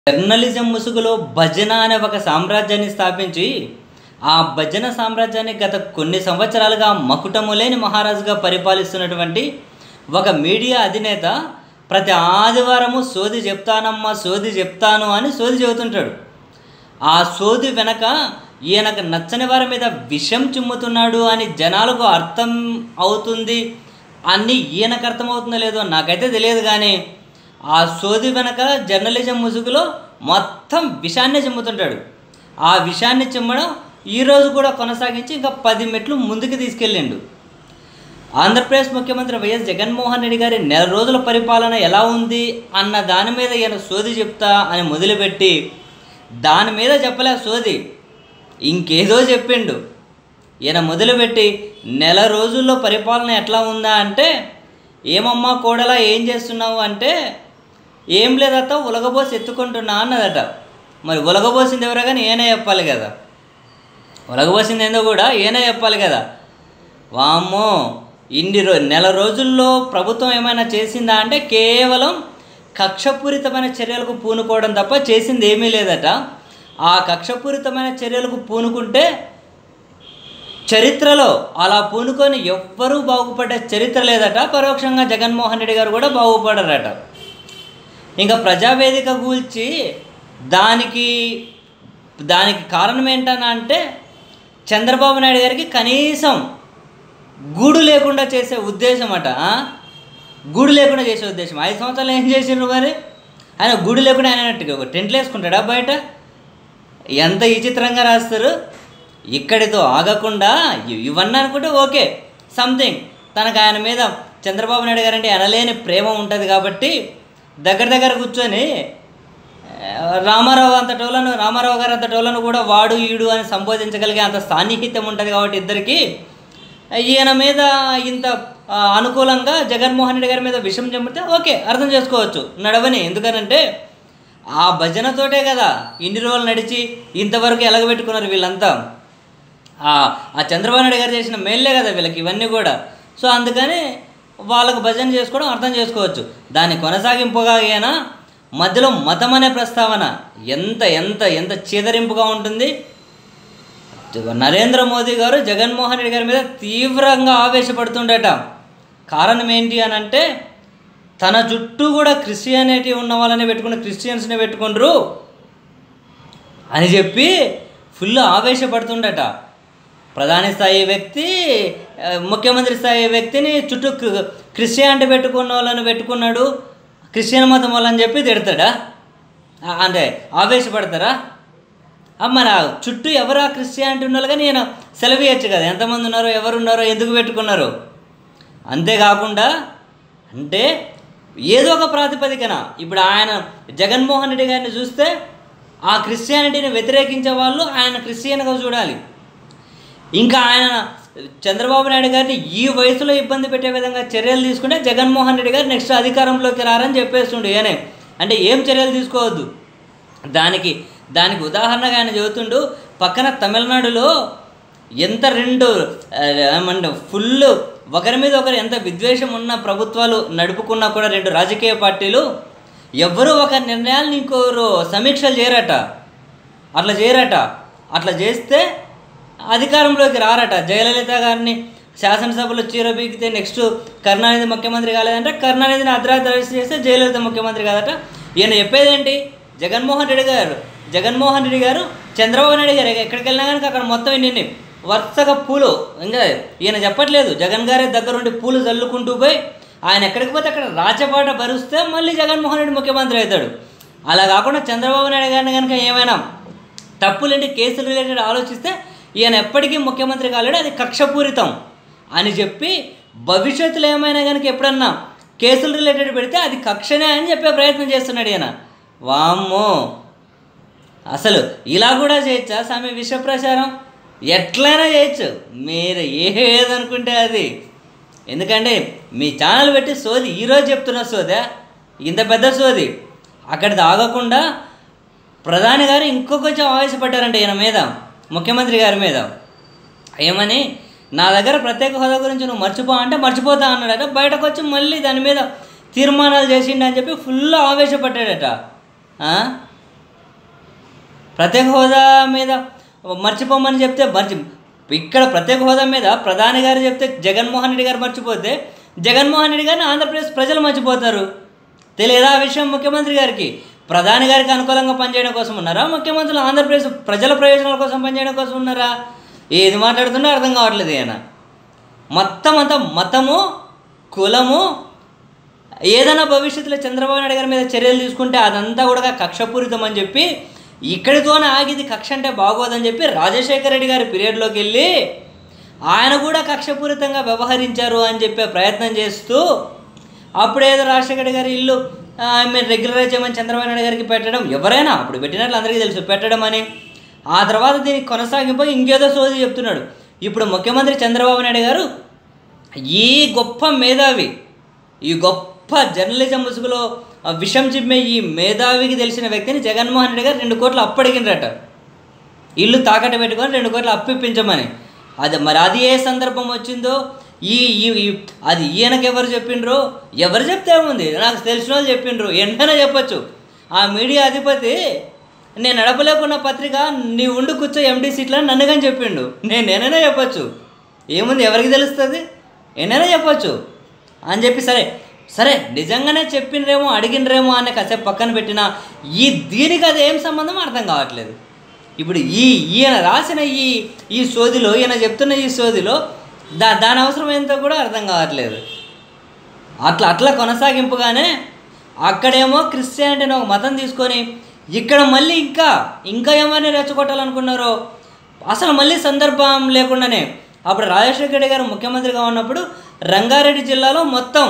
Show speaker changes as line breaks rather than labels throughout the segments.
Journalism ముసుగులో భజన అనే ఒక సామ్రాజ్యాన్ని స్థాపించి ఆ భజన సామ్రాజ్యాన్ని గత కొన్ని సంవత్సరాలుగా మకుటము లేని మహారాజుగా పరిపాలిస్తున్నటువంటి ఒక మీడియా అధినేత ప్రతి ఆదివారము సోది చెప్తానమ్మా సోది చెప్తాను అని సోది చెబుతుంటాడు ఆ సోది వెనక ఈయనకు నచ్చని వారి మీద విషం చిమ్ముతున్నాడు అని జనాలకు అర్థం అవుతుంది అని ఈయనకు అర్థమవుతుందో లేదో నాకైతే తెలియదు కానీ ఆ సోది వెనక జర్నలిజం ముసుగులో మొత్తం విషాన్ని చిమ్ముతుంటాడు ఆ విషాన్ని చిమ్మడం ఈరోజు కూడా కొనసాగించి ఇంకా పది మెట్లు ముందుకు తీసుకెళ్ళిండు ఆంధ్రప్రదేశ్ ముఖ్యమంత్రి వైఎస్ జగన్మోహన్ రెడ్డి గారి నెల రోజుల పరిపాలన ఎలా ఉంది అన్న దాని మీద ఈయన సోది చెప్తా అని మొదలుపెట్టి దాని మీద చెప్పలే సోది ఇంకేదో చెప్పిండు ఈయన మొదలుపెట్టి నెల రోజుల్లో పరిపాలన ఎట్లా ఉందా అంటే ఏమమ్మా కోడలా ఏం చేస్తున్నావు అంటే ఏం లేదట ఉలగబోసి ఎత్తుకుంటున్నా అన్నదట మరి ఉలగబోసింది ఎవరో కానీ ఏనే చెప్పాలి కదా ఉలగబోసింది ఏందో కూడా ఏనే చెప్పాలి కదా వామ్మో ఇన్ని రో నెల రోజుల్లో ప్రభుత్వం ఏమైనా చేసిందా అంటే కేవలం కక్షపూరితమైన చర్యలకు పూనుకోవడం తప్ప చేసింది ఏమీ లేదట ఆ కక్షపూరితమైన చర్యలకు పూనుకుంటే చరిత్రలో అలా పూనుకొని ఎవ్వరూ బాగుపడ్డ చరిత్ర లేదట పరోక్షంగా జగన్మోహన్ రెడ్డి గారు కూడా బాగుపడరట ఇంకా ప్రజావేదిక కూల్చి దానికి దానికి కారణం ఏంటని అంటే చంద్రబాబు నాయుడు గారికి కనీసం గూడు లేకుండా చేసే ఉద్దేశం అట ఆ? గూడు లేకుండా చేసే ఉద్దేశం ఐదు సంవత్సరాలు ఏం చేసిండ్రు మరి ఆయన గూడు లేకుండా ఆయన ఒక టెంట్లు వేసుకుంటాడా బయట ఎంత విచిత్రంగా రాస్తారు ఇక్కడితో ఆగకుండా ఇ- ఇవన్నీ అనుకుంటే ఓకే సంథింగ్ తనకు ఆయన మీద చంద్రబాబు నాయుడు గారు అంటే అనలేని ప్రేమ ఉంటుంది కాబట్టి దగ్గర దగ్గర కూర్చొని ఆ, రామారావు అంతటోళ్ళను రామారావు గారు అంతటోళ్ళను కూడా వాడు ఈడు అని సంబోధించగలిగే అంత సాన్నిహిత్యం ఉంటుంది కాబట్టి ఇద్దరికి ఈయన మీద ఇంత ఆ, అనుకూలంగా జగన్మోహన్ రెడ్డి గారి మీద విషం చెమ్మితే ఓకే అర్థం చేసుకోవచ్చు నడవని ఎందుకనంటే ఆ భజనతోటే కదా ఇన్ని రోజులు నడిచి ఇంతవరకు ఎలగబెట్టుకున్నారు వీళ్ళంతా ఆ ఆ చంద్రబాబు నాయుడు గారు చేసిన మేల్లే కదా వీళ్ళకి ఇవన్నీ కూడా సో అందుకని వాళ్ళకు భజన చేసుకోవడం అర్థం చేసుకోవచ్చు దాని కొనసాగింపుగా అయినా మధ్యలో మతం అనే ప్రస్తావన ఎంత ఎంత ఎంత చీదరింపుగా ఉంటుంది నరేంద్ర మోదీ గారు జగన్మోహన్ రెడ్డి గారి మీద తీవ్రంగా ఆవేశపడుతుండట కారణం ఏంటి అని అంటే తన చుట్టూ కూడా క్రిస్టియానిటీ ఉన్న వాళ్ళని పెట్టుకుని క్రిస్టియన్స్ని పెట్టుకుండ్రు అని చెప్పి ఫుల్ ఆవేశపడుతుండట ప్రధాని స్థాయి వ్యక్తి ఆ, ముఖ్యమంత్రి స్థాయి వ్యక్తిని చుట్టూ క్రి- క్రిస్టియానిటీ పెట్టుకున్న వాళ్ళని పెట్టుకున్నాడు క్రిస్టియన్ మతం వాళ్ళని చెప్పి తిడతాడా ఆ, అంటే ఆవేశపడతారా ఆ, మరి ఆ చుట్టూ ఎవరు ఆ క్రిస్టియానిటీ ఉన్నారు కానీ నేను సెలవు ఇవ్వచ్చు కదా ఎంతమంది ఉన్నారో ఎవరు ఉన్నారో ఎందుకు పెట్టుకున్నారు అంతేకాకుండా అంటే ఏదో ఒక ప్రాతిపదికన ఇప్పుడు ఆయన జగన్మోహన్ రెడ్డి గారిని చూస్తే ఆ క్రిస్టియానిటీని వ్యతిరేకించే వాళ్ళు ఆయన క్రిస్టియన్గా చూడాలి ఇంకా ఆయన చంద్రబాబు నాయుడు గారిని ఈ వయసులో ఇబ్బంది పెట్టే విధంగా చర్యలు తీసుకుంటే జగన్మోహన్ రెడ్డి గారు నెక్స్ట్ అధికారంలోకి రారని చెప్పేస్తుండు ఏనే అంటే ఏం చర్యలు తీసుకోవద్దు దానికి దానికి ఉదాహరణగా ఆయన చెబుతుండు పక్కన తమిళనాడులో ఎంత రెండు ఆ, ఏమంటే ఫుల్ ఒకరి మీద ఒకరు ఎంత విద్వేషం ఉన్న ప్రభుత్వాలు నడుపుకున్నా కూడా రెండు రాజకీయ పార్టీలు ఎవ్వరూ ఒక నిర్ణయాలను ఇంకోరు సమీక్షలు చేయరట అట్లా చేయరట అట్లా చేస్తే అధికారంలోకి రారట జయలలిత గారిని శాసనసభలో చీరబీగితే నెక్స్ట్ కరుణానిధి ముఖ్యమంత్రి కాలేదంటే కరుణానిధిని అర్ధరాత్రి అరెస్ట్ చేస్తే జయలలిత ముఖ్యమంత్రి కాదట ఈయన చెప్పేదేంటి జగన్మోహన్ రెడ్డి గారు జగన్మోహన్ రెడ్డి గారు చంద్రబాబు నాయుడు గారు ఎక్కడికి వెళ్ళినా కనుక అక్కడ మొత్తం ఇన్ని వరుసగా పూలు ఇంకా ఈయన చెప్పట్లేదు జగన్ గారి దగ్గరుండి పూలు చల్లుకుంటూ పోయి ఆయన ఎక్కడికి పోతే అక్కడ రాచపాట భరిస్తే మళ్ళీ జగన్మోహన్ రెడ్డి ముఖ్యమంత్రి అవుతాడు అలా కాకుండా చంద్రబాబు నాయుడు గారిని కనుక ఏమైనా తప్పులేంటి కేసులు రిలేటెడ్ ఆలోచిస్తే ఈయన ఎప్పటికీ ముఖ్యమంత్రి కాలేడు అది కక్షపూరితం అని చెప్పి భవిష్యత్తులో ఏమైనా కనుక ఎప్పుడన్నా కేసులు రిలేటెడ్ పెడితే అది కక్షనే అని చెప్పే ప్రయత్నం చేస్తున్నాడు ఈయన వామ్మో అసలు ఇలా కూడా చేయొచ్చా స్వామి విష ప్రచారం ఎట్లయినా చేయొచ్చు మీరు ఏదనుకుంటే అది ఎందుకంటే మీ ఛానల్ పెట్టి సోది ఈరోజు చెప్తున్న సోదా ఇంత పెద్ద సోది అక్కడ ఆగకుండా ప్రధాని గారు ఇంకో కొంచెం ఆవేశపడ్డారంట ఈయన మీద ముఖ్యమంత్రి గారి మీద ఏమని నా దగ్గర ప్రత్యేక హోదా గురించి నువ్వు మర్చిపో అంటే మర్చిపోతా అన్నాడట బయటకు వచ్చి మళ్ళీ దాని మీద తీర్మానాలు చేసిండు అని చెప్పి ఫుల్ ఆవేశపడ్డాడట ఆ? ప్రత్యేక హోదా మీద మర్చిపోమని చెప్తే మర్చి ఇక్కడ ప్రత్యేక హోదా మీద ప్రధాని గారు చెప్తే జగన్మోహన్ రెడ్డి గారు మర్చిపోతే జగన్మోహన్ రెడ్డి గారిని ఆంధ్రప్రదేశ్ ప్రజలు మర్చిపోతారు తెలియదా ఆ విషయం ముఖ్యమంత్రి గారికి ప్రధాని గారికి అనుకూలంగా పనిచేయడం కోసం ఉన్నారా ముఖ్యమంత్రులు ఆంధ్రప్రదేశ్ ప్రజల ప్రయోజనాల కోసం పనిచేయడం కోసం ఉన్నారా ఏది మాట్లాడుతున్నా అర్థం కావట్లేదు ఈయన మొత్తం అంతా మతము కులము ఏదైనా భవిష్యత్తులో చంద్రబాబు నాయుడు గారి మీద చర్యలు తీసుకుంటే అదంతా కూడా కక్షపూరితం అని చెప్పి ఇక్కడితోనే ఆగిది కక్ష అంటే బాగోదని చెప్పి రాజశేఖర రెడ్డి గారి పీరియడ్లోకి వెళ్ళి ఆయన కూడా కక్షపూరితంగా వ్యవహరించారు అని చెప్పే ప్రయత్నం చేస్తూ అప్పుడేదో రాజశేఖర రెడ్డి గారి ఇల్లు ఆ, మీరు రెగ్యులరైజ్ చేయమని చంద్రబాబు నాయుడు గారికి పెట్టడం ఎవరైనా అప్పుడు పెట్టినట్లు అందరికీ తెలుసు పెట్టడం అని ఆ తర్వాత దీనికి కొనసాగింపు ఇంకేదో సోది చెప్తున్నాడు ఇప్పుడు ముఖ్యమంత్రి చంద్రబాబు నాయుడు గారు ఈ గొప్ప మేధావి ఈ గొప్ప జర్నలిజం ముసుగులో ఆ విషం చిమ్మే ఈ మేధావికి తెలిసిన వ్యక్తిని జగన్మోహన్ రెడ్డి గారు రెండు కోట్లు అప్పడిగినరట ఇల్లు తాకట్టు పెట్టుకొని రెండు కోట్లు అప్పిప్పించమని అది మరి అది ఏ సందర్భం వచ్చిందో ఈ ఈ- ఈ- అది ఈయనకి ఎవరు చెప్పిండ్రు ఎవరు చెప్తే ఏముంది నాకు తెలిసిన వాళ్ళు చెప్పిండ్రు ఎంటనే చెప్పొచ్చు ఆ మీడియా అధిపతి నేను నడపలేకున్న పత్రిక నీ ఉండి కూర్చో ఎండి సీట్లో నన్ను కానీ చెప్పిండు నేను నేనైనా చెప్పొచ్చు ఏముంది ఎవరికి తెలుస్తుంది ఎన్నైనా చెప్పొచ్చు అని చెప్పి సరే సరే నిజంగానే చెప్పినరేమో అడిగినరేమో అని కాసేపు పక్కన పెట్టిన ఈ దీనికి అది ఏం సంబంధం అర్థం కావట్లేదు ఇప్పుడు ఈ ఈయన రాసిన ఈ ఈ సోదిలో ఈయన చెప్తున్న ఈ సోదిలో దా దాని అవసరం ఏంటో కూడా అర్థం కావట్లేదు అట్లా అట్లా కొనసాగింపుగానే అక్కడేమో క్రిస్టియానిటీని ఒక మతం తీసుకొని ఇక్కడ మళ్ళీ ఇంకా ఇంకా ఏమైనా రెచ్చగొట్టాలనుకున్నారో అసలు మళ్ళీ సందర్భం లేకుండానే అప్పుడు రాజశేఖర రెడ్డి గారు ముఖ్యమంత్రిగా ఉన్నప్పుడు రంగారెడ్డి జిల్లాలో మొత్తం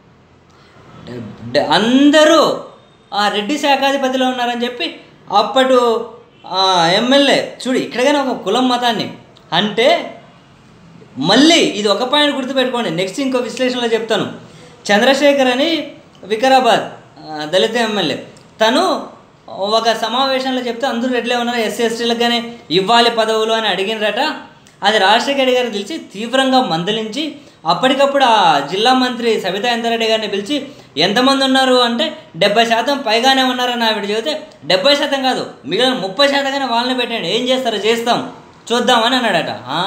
డ- అందరూ ఆ రెడ్డి శాఖాధిపతిలో ఉన్నారని చెప్పి అప్పటి ఆ, ఎమ్మెల్యే చూడు ఇక్కడగానే ఒక కులం మతాన్ని అంటే మళ్ళీ ఇది ఒక పాయింట్ గుర్తుపెట్టుకోండి నెక్స్ట్ ఇంకో విశ్లేషణలో చెప్తాను చంద్రశేఖర్ అని వికారాబాద్ ఆ, దళిత ఎమ్మెల్యే తను ఒక సమావేశంలో చెప్తే అందరూ రెడ్లే ఉన్నారు ఎస్సీ ఎస్టీలకు కానీ ఇవ్వాలి పదవులు అని అడిగినరట అది రాజశేఖర రెడ్డి గారు పిలిచి తీవ్రంగా మందలించి అప్పటికప్పుడు ఆ జిల్లా మంత్రి సవితా ఇంద్రారెడ్డి గారిని పిలిచి ఎంతమంది ఉన్నారు అంటే డెబ్బై శాతం పైగానే ఉన్నారని ఆవిడ చెబితే డెబ్బై శాతం కాదు మిగిలిన ముప్పై శాతంగానే వాళ్ళని పెట్టండి ఏం చేస్తారో చేస్తాం చూద్దామని అన్నాడట ఆ?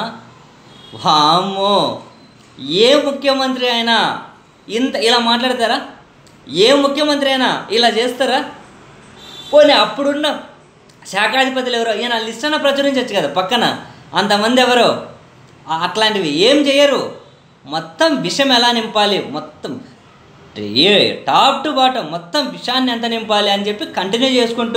వామ్మో ఏ ముఖ్యమంత్రి అయినా ఇంత ఇలా మాట్లాడతారా ఏ ముఖ్యమంత్రి అయినా ఇలా చేస్తారా పోనీ అప్పుడున్న శాఖాధిపతులు ఎవరో ఈయన లిస్ట్ అన్న ప్రచురించవచ్చు కదా పక్కన అంతమంది ఎవరో ఆ- అట్లాంటివి ఏం చేయరు మొత్తం విషం ఎలా నింపాలి మొత్తం ఏ టాప్ టు బాటం మొత్తం విషాన్ని ఎంత నింపాలి అని చెప్పి కంటిన్యూ చేసుకుంటూ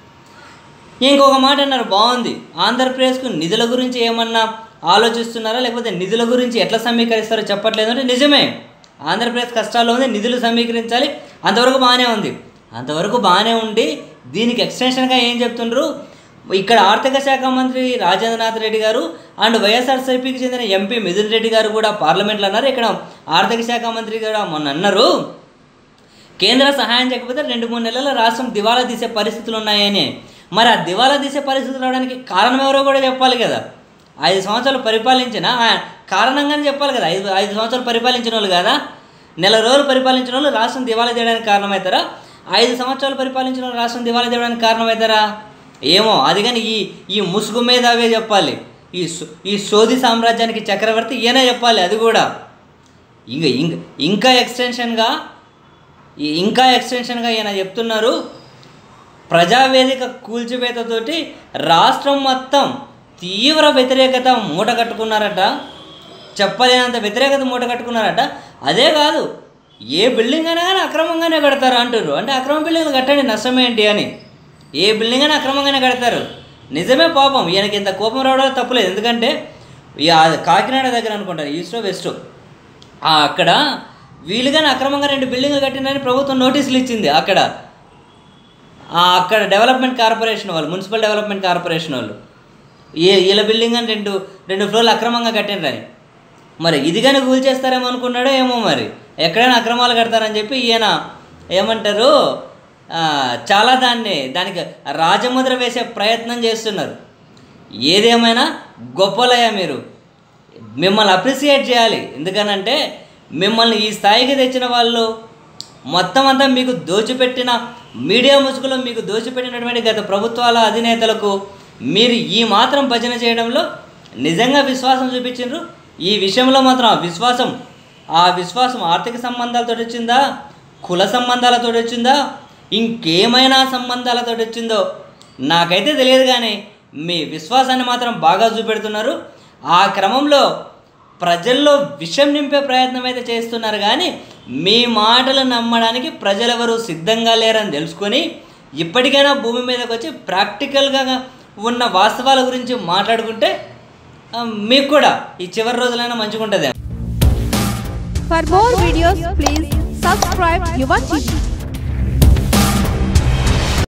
ఇంకొక మాట అన్నారు బాగుంది ఆంధ్రప్రదేశ్కు నిధుల గురించి ఏమన్నా ఆలోచిస్తున్నారా లేకపోతే నిధుల గురించి ఎట్లా సమీకరిస్తారో చెప్పట్లేదు అంటే నిజమే ఆంధ్రప్రదేశ్ కష్టాల్లో ఉంది నిధులు సమీకరించాలి అంతవరకు బాగానే ఉంది అంతవరకు బాగానే ఉండి దీనికి ఎక్స్టెన్షన్గా ఏం చెప్తుండ్రు ఇక్కడ ఆర్థిక శాఖ మంత్రి రాజేంద్రనాథ్ రెడ్డి గారు అండ్ వైఎస్ఆర్సీపీకి చెందిన ఎంపీ మిథున్ రెడ్డి గారు కూడా పార్లమెంట్లో అన్నారు ఇక్కడ ఆర్థిక శాఖ మంత్రి కూడా మొన్న అన్నారు కేంద్ర సహాయం చేయకపోతే రెండు మూడు నెలల రాష్ట్రం దివాలా తీసే పరిస్థితులు ఉన్నాయని మరి ఆ దివాలా తీసే పరిస్థితులు రావడానికి కారణం ఎవరో కూడా చెప్పాలి కదా ఐదు సంవత్సరాలు పరిపాలించిన ఆ కారణంగానే చెప్పాలి కదా ఐదు ఐదు సంవత్సరాలు పరిపాలించిన వాళ్ళు కదా నెల రోజులు పరిపాలించిన వాళ్ళు రాష్ట్రం దివాలా తీయడానికి కారణమవుతారా ఐదు సంవత్సరాలు పరిపాలించిన వాళ్ళు రాష్ట్రం దివాలా తీయడానికి కారణమవుతారా ఏమో అది కానీ ఈ ఈ ముసుగు మీద అవే చెప్పాలి ఈ సో- ఈ సోది సామ్రాజ్యానికి చక్రవర్తి ఈయనే చెప్పాలి అది కూడా ఇంకా ఇంకా ఇంకా ఎక్స్టెన్షన్గా ఈ- ఇంకా ఎక్స్టెన్షన్గా ఈయన చెప్తున్నారు ప్రజావేదిక కూల్చివేతతోటి రాష్ట్రం మొత్తం తీవ్ర వ్యతిరేకత మూట కట్టుకున్నారట చెప్పలేనంత వ్యతిరేకత మూట కట్టుకున్నారట అదే కాదు ఏ బిల్డింగ్ అయినా కానీ అక్రమంగానే కడతారు అంటారు అంటే అక్రమ బిల్డింగ్లు కట్టండి నష్టం ఏంటి అని ఏ బిల్డింగ్ అయినా అక్రమంగానే కడతారు నిజమే పాపం ఈయనకి ఇంత కోపం రావడం తప్పులేదు ఎందుకంటే ఈ ఆ కాకినాడ దగ్గర అనుకుంటారు ఈస్టో వెస్టో ఆ అక్కడ వీలుగానే అక్రమంగా రెండు బిల్డింగ్లు కట్టిందని ప్రభుత్వం నోటీసులు ఇచ్చింది అక్కడ ఆ అక్కడ డెవలప్మెంట్ కార్పొరేషన్ వాళ్ళు మున్సిపల్ డెవలప్మెంట్ కార్పొరేషన్ వాళ్ళు ఏ వీళ్ళ బిల్డింగ్ అని రెండు రెండు ఫ్లోర్లు అక్రమంగా కట్టినరని మరి ఇది కానీ కూల్ చేస్తారేమో అనుకున్నాడో ఏమో మరి ఎక్కడైనా అక్రమాలు కడతారని చెప్పి ఈయన ఏమంటారు ఆ, చాలా దాన్ని దానికి రాజముద్ర వేసే ప్రయత్నం చేస్తున్నారు ఏదేమైనా గొప్పలయ్యా మీరు మిమ్మల్ని అప్రిసియేట్ చేయాలి ఎందుకనంటే మిమ్మల్ని ఈ స్థాయికి తెచ్చిన వాళ్ళు మొత్తం అంతా మీకు దోచిపెట్టిన మీడియా ముసుగులో మీకు దోచిపెట్టినటువంటి గత ప్రభుత్వాల అధినేతలకు మీరు ఈ మాత్రం భజన చేయడంలో నిజంగా విశ్వాసం చూపించిండ్రు ఈ విషయంలో మాత్రం ఆ విశ్వాసం ఆ విశ్వాసం ఆర్థిక సంబంధాలతో వచ్చిందా కుల సంబంధాలతో వచ్చిందా ఇంకేమైనా సంబంధాలతో వచ్చిందో నాకైతే తెలియదు కానీ మీ విశ్వాసాన్ని మాత్రం బాగా చూపెడుతున్నారు ఆ క్రమంలో ప్రజల్లో విషం నింపే ప్రయత్నం అయితే చేస్తున్నారు కానీ మీ మాటలు నమ్మడానికి ప్రజలెవరూ సిద్ధంగా లేరని తెలుసుకొని ఇప్పటికైనా భూమి మీదకి వచ్చి ప్రాక్టికల్గా ఉన్న వాస్తవాల గురించి మాట్లాడుకుంటే ఆ, మీకు కూడా ఈ చివరి రోజులైనా మంచిగా ఉంటుంది
For more videos, please subscribe Yuva TV.